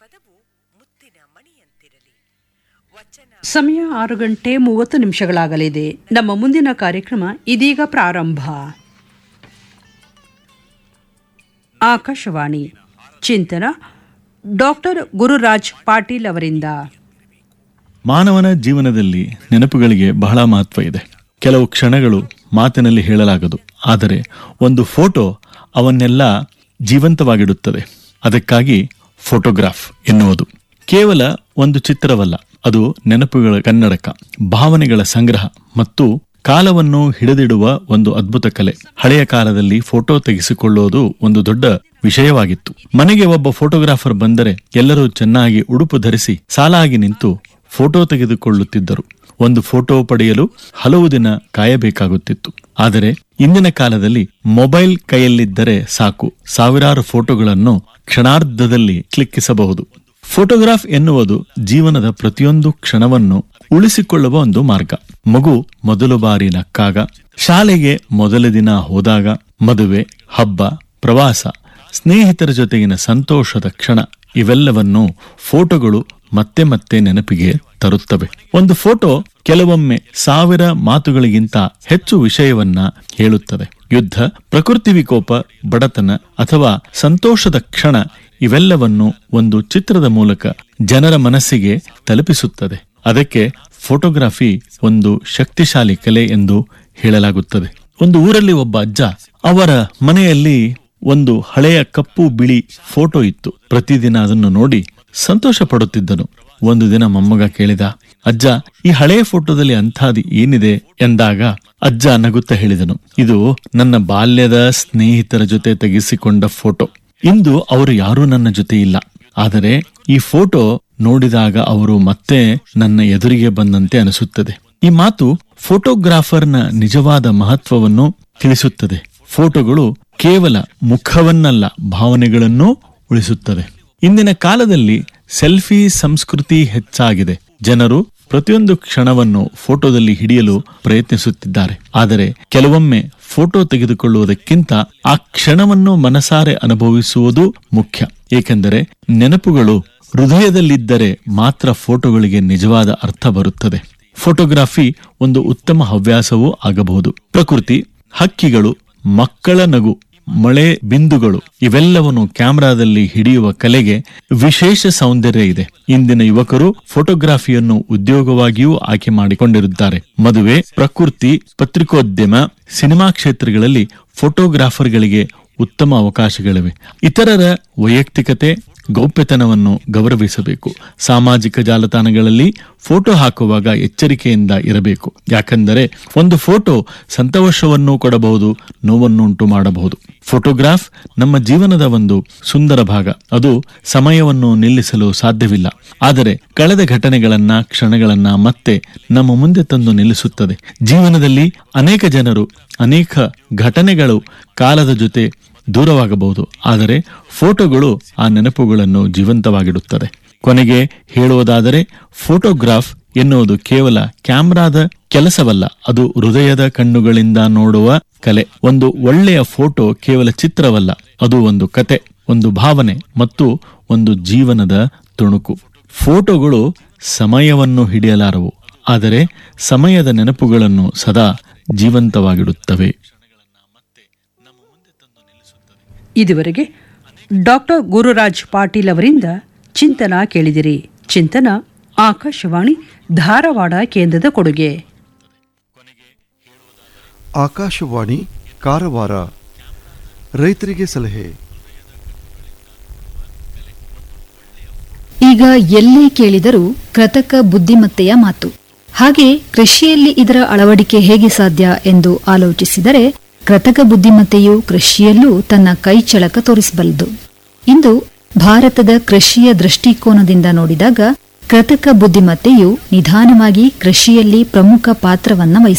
ಪದವು ಮುತ್ತಿನ ಮಣಿಯಂತಿರಲಿ ವಚನ ಸಮಯ ಆರು ಗಂಟೆ ಮೂವತ್ತು ನಿಮಿಷಗಳಾಗಲಿದೆ ನಮ್ಮ ಮುಂದಿನ ಕಾರ್ಯಕ್ರಮ ಇದೀಗ ಪ್ರಾರಂಭ ಆಕಾಶವಾಣಿ ಚಿಂತನ ಡಾಕ್ಟರ್ ಗುರುರಾಜ್ ಪಾಟೀಲ್ ಅವರಿಂದ ಮಾನವನ ಜೀವನದಲ್ಲಿ ನೆನಪುಗಳಿಗೆ ಬಹಳ ಮಹತ್ವ ಇದೆ ಕೆಲವು ಕ್ಷಣಗಳು ಮಾತಿನಲ್ಲಿ ಹೇಳಲಾಗದು ಆದರೆ ಒಂದು ಫೋಟೋ ಅವನ್ನೆಲ್ಲ ಜೀವಂತವಾಗಿಡುತ್ತದೆ ಅದಕ್ಕಾಗಿ ಫೋಟೋಗ್ರಾಫ್ ಎನ್ನುವುದು ಕೇವಲ ಒಂದು ಚಿತ್ರವಲ್ಲ ಅದು ನೆನಪುಗಳ ಕನ್ನಡಕ ಭಾವನೆಗಳ ಸಂಗ್ರಹ ಮತ್ತು ಕಾಲವನ್ನು ಹಿಡಿದಿಡುವ ಒಂದು ಅದ್ಭುತ ಕಲೆ ಹಳೆಯ ಕಾಲದಲ್ಲಿ ಫೋಟೋ ತೆಗೆಸಿಕೊಳ್ಳುವುದು ಒಂದು ದೊಡ್ಡ ವಿಷಯವಾಗಿತ್ತು ಮನೆಗೆ ಒಬ್ಬ ಫೋಟೋಗ್ರಾಫರ್ ಬಂದರೆ ಎಲ್ಲರೂ ಚೆನ್ನಾಗಿ ಉಡುಪು ಧರಿಸಿ ಸಾಲಾಗಿ ನಿಂತು ಫೋಟೋ ತೆಗೆದುಕೊಳ್ಳುತ್ತಿದ್ದರು ಒಂದು ಫೋಟೋ ಪಡೆಯಲು ಹಲವು ದಿನ ಕಾಯಬೇಕಾಗುತ್ತಿತ್ತು ಆದರೆ ಇಂದಿನ ಕಾಲದಲ್ಲಿ ಮೊಬೈಲ್ ಕೈಯಲ್ಲಿದ್ದರೆ ಸಾಕು ಸಾವಿರಾರು ಫೋಟೋಗಳನ್ನು ಕ್ಷಣಾರ್ಧದಲ್ಲಿ ಕ್ಲಿಕ್ಕಿಸಬಹುದು ಫೋಟೋಗ್ರಾಫ್ ಎನ್ನುವುದು ಜೀವನದ ಪ್ರತಿಯೊಂದು ಕ್ಷಣವನ್ನು ಉಳಿಸಿಕೊಳ್ಳುವ ಒಂದು ಮಾರ್ಗ ಮಗು ಮೊದಲು ಬಾರಿ ನಕ್ಕಾಗ ಶಾಲೆಗೆ ಮೊದಲ ದಿನ ಹೋದಾಗ ಮದುವೆ ಹಬ್ಬ ಪ್ರವಾಸ ಸ್ನೇಹಿತರ ಜೊತೆಗಿನ ಸಂತೋಷದ ಕ್ಷಣ ಇವೆಲ್ಲವನ್ನು ಫೋಟೋಗಳು ಮತ್ತೆ ಮತ್ತೆ ನೆನಪಿಗೆ ತರುತ್ತವೆ ಒಂದು ಫೋಟೋ ಕೆಲವೊಮ್ಮೆ ಸಾವಿರ ಮಾತುಗಳಿಗಿಂತ ಹೆಚ್ಚು ವಿಷಯವನ್ನ ಹೇಳುತ್ತದೆ ಯುದ್ಧ ಪ್ರಕೃತಿ ವಿಕೋಪ ಬಡತನ ಅಥವಾ ಸಂತೋಷದ ಕ್ಷಣ ಇವೆಲ್ಲವನ್ನು ಒಂದು ಚಿತ್ರದ ಮೂಲಕ ಜನರ ಮನಸ್ಸಿಗೆ ತಲುಪಿಸುತ್ತದೆ ಅದಕ್ಕೆ ಫೋಟೋಗ್ರಫಿ ಒಂದು ಶಕ್ತಿಶಾಲಿ ಕಲೆ ಎಂದು ಹೇಳಲಾಗುತ್ತದೆ ಒಂದು ಊರಲ್ಲಿ ಒಬ್ಬ ಅಜ್ಜ ಅವರ ಮನೆಯಲ್ಲಿ ಒಂದು ಹಳೆಯ ಕಪ್ಪು ಬಿಳಿ ಫೋಟೋ ಇತ್ತು ಪ್ರತಿದಿನ ಅದನ್ನು ನೋಡಿ ಸಂತೋಷ ಪಡುತ್ತಿದ್ದನು ಒಂದು ದಿನ ಮೊಮ್ಮಗ ಕೇಳಿದ ಅಜ್ಜ ಈ ಹಳೆಯ ಫೋಟೋದಲ್ಲಿ ಅಂಥದ್ದು ಏನಿದೆ ಎಂದಾಗ ಅಜ್ಜ ನಗುತ್ತಾ ಹೇಳಿದನು ಇದು ನನ್ನ ಬಾಲ್ಯದ ಸ್ನೇಹಿತರ ಜೊತೆ ತೆಗೆಸಿಕೊಂಡ ಫೋಟೋ ಇಂದು ಅವರು ಯಾರೂ ನನ್ನ ಜೊತೆ ಇಲ್ಲ ಆದರೆ ಈ ಫೋಟೋ ನೋಡಿದಾಗ ಅವರು ಮತ್ತೆ ನನ್ನ ಎದುರಿಗೆ ಬಂದಂತೆ ಅನಿಸುತ್ತದೆ ಈ ಮಾತು ಫೋಟೋಗ್ರಾಫರ್ನ ನಿಜವಾದ ಮಹತ್ವವನ್ನು ತಿಳಿಸುತ್ತದೆ ಫೋಟೋಗಳು ಕೇವಲ ಮುಖವನ್ನಲ್ಲ ಭಾವನೆಗಳನ್ನೂ ಉಳಿಸುತ್ತದೆ ಇಂದಿನ ಕಾಲದಲ್ಲಿ ಸೆಲ್ಫಿ ಸಂಸ್ಕೃತಿ ಹೆಚ್ಚಾಗಿದೆ ಜನರು ಪ್ರತಿಯೊಂದು ಕ್ಷಣವನ್ನು ಫೋಟೋದಲ್ಲಿ ಹಿಡಿಯಲು ಪ್ರಯತ್ನಿಸುತ್ತಿದ್ದಾರೆ ಆದರೆ ಕೆಲವೊಮ್ಮೆ ಫೋಟೋ ತೆಗೆದುಕೊಳ್ಳುವುದಕ್ಕಿಂತ ಆ ಕ್ಷಣವನ್ನು ಮನಸಾರೆ ಅನುಭವಿಸುವುದು ಮುಖ್ಯ ಏಕೆಂದರೆ ನೆನಪುಗಳು ಹೃದಯದಲ್ಲಿದ್ದರೆ ಮಾತ್ರ ಫೋಟೋಗಳಿಗೆ ನಿಜವಾದ ಅರ್ಥ ಬರುತ್ತದೆ ಫೋಟೋಗ್ರಫಿ ಒಂದು ಉತ್ತಮ ಹವ್ಯಾಸವೂ ಆಗಬಹುದು ಪ್ರಕೃತಿ ಹಕ್ಕಿಗಳು ಮಕ್ಕಳ ನಗು ಮಳೆ ಬಿಂದುಗಳು ಇವೆಲ್ಲವನ್ನು ಕ್ಯಾಮೆರಾದಲ್ಲಿ ಹಿಡಿಯುವ ಕಲೆಗೆ ವಿಶೇಷ ಸೌಂದರ್ಯ ಇದೆ ಇಂದಿನ ಯುವಕರು ಫೋಟೋಗ್ರಫಿಯನ್ನು ಉದ್ಯೋಗವಾಗಿಯೂ ಆಯ್ಕೆ ಮಾಡಿಕೊಂಡಿರುತ್ತಾರೆ ಮದುವೆ ಪ್ರಕೃತಿ ಪತ್ರಿಕೋದ್ಯಮ ಸಿನಿಮಾ ಕ್ಷೇತ್ರಗಳಲ್ಲಿ ಫೋಟೋಗ್ರಾಫರ್ಗಳಿಗೆ ಉತ್ತಮ ಅವಕಾಶಗಳಿವೆ ಇತರರ ವೈಯಕ್ತಿಕತೆ ಗೌಪ್ಯತನವನ್ನು ಗೌರವಿಸಬೇಕು ಸಾಮಾಜಿಕ ಜಾಲತಾಣಗಳಲ್ಲಿ ಫೋಟೋ ಹಾಕುವಾಗ ಎಚ್ಚರಿಕೆಯಿಂದ ಇರಬೇಕು ಯಾಕೆಂದರೆ ಒಂದು ಫೋಟೋ ಸಂತೋಷವನ್ನು ಕೊಡಬಹುದು ನೋವನ್ನುಂಟು ಮಾಡಬಹುದು ಫೋಟೋಗ್ರಾಫ್ ನಮ್ಮ ಜೀವನದ ಒಂದು ಸುಂದರ ಭಾಗ ಅದು ಸಮಯವನ್ನು ನಿಲ್ಲಿಸಲು ಸಾಧ್ಯವಿಲ್ಲ ಆದರೆ ಕಳೆದ ಘಟನೆಗಳನ್ನ ಕ್ಷಣಗಳನ್ನ ಮತ್ತೆ ನಮ್ಮ ಮುಂದೆ ತಂದು ನಿಲ್ಲಿಸುತ್ತದೆ ಜೀವನದಲ್ಲಿ ಅನೇಕ ಜನರು ಅನೇಕ ಘಟನೆಗಳು ಕಾಲದ ಜೊತೆ ದೂರವಾಗಬಹುದು ಆದರೆ ಫೋಟೋಗಳು ಆ ನೆನಪುಗಳನ್ನು ಜೀವಂತವಾಗಿಡುತ್ತದೆ ಕೊನೆಗೆ ಹೇಳುವುದಾದರೆ ಫೋಟೋಗ್ರಾಫ್ ಎನ್ನುವುದು ಕೇವಲ ಕ್ಯಾಮ್ರಾದ ಕೆಲಸವಲ್ಲ ಅದು ಹೃದಯದ ಕಣ್ಣುಗಳಿಂದ ನೋಡುವ ಕಲೆ ಒಂದು ಒಳ್ಳೆಯ ಫೋಟೋ ಕೇವಲ ಚಿತ್ರವಲ್ಲ ಅದು ಒಂದು ಕತೆ ಒಂದು ಭಾವನೆ ಮತ್ತು ಒಂದು ಜೀವನದ ತುಣುಕು ಫೋಟೋಗಳು ಸಮಯವನ್ನು ಹಿಡಿಯಲಾರವು ಆದರೆ ಸಮಯದ ನೆನಪುಗಳನ್ನು ಸದಾ ಜೀವಂತವಾಗಿಡುತ್ತವೆ ಇದುವರೆಗೆ ಡಾಕ್ಟರ್ ಗುರುರಾಜ್ ಪಾಟೀಲ್ ಅವರಿಂದ ಚಿಂತನ ಕೇಳಿದಿರಿ ಚಿಂತನ ಆಕಾಶವಾಣಿ ಧಾರವಾಡ ಕೇಂದ್ರದ ಕೊಡುಗೆ ಆಕಾಶವಾಣಿ ಕಾರವಾರ ರೈತರಿಗೆ ಸಲಹೆ ಈಗ ಎಲ್ಲೇ ಕೇಳಿದರೂ ಕೃತಕ ಬುದ್ಧಿಮತ್ತೆಯ ಮಾತು ಹಾಗೆ ಕೃಷಿಯಲ್ಲಿ ಇದರ ಅಳವಡಿಕೆ ಹೇಗೆ ಸಾಧ್ಯ ಎಂದು ಆಲೋಚಿಸಿದರೆ ಕೃತಕ ಬುದ್ಧಿಮತ್ತೆಯು ಕೃಷಿಯಲ್ಲೂ ತನ್ನ ಕೈಚಳಕ ತೋರಿಸಬಲ್ಲದು ಇಂದು ಭಾರತದ ಕೃಷಿಯ ದೃಷ್ಟಿಕೋನದಿಂದ ನೋಡಿದಾಗ ಕೃತಕ ಬುದ್ಧಿಮತ್ತೆಯು ನಿಧಾನವಾಗಿ ಕೃಷಿಯಲ್ಲಿ ಪ್ರಮುಖ ಪಾತ್ರವನ್ನ ವಹಿಸುತ್ತದೆ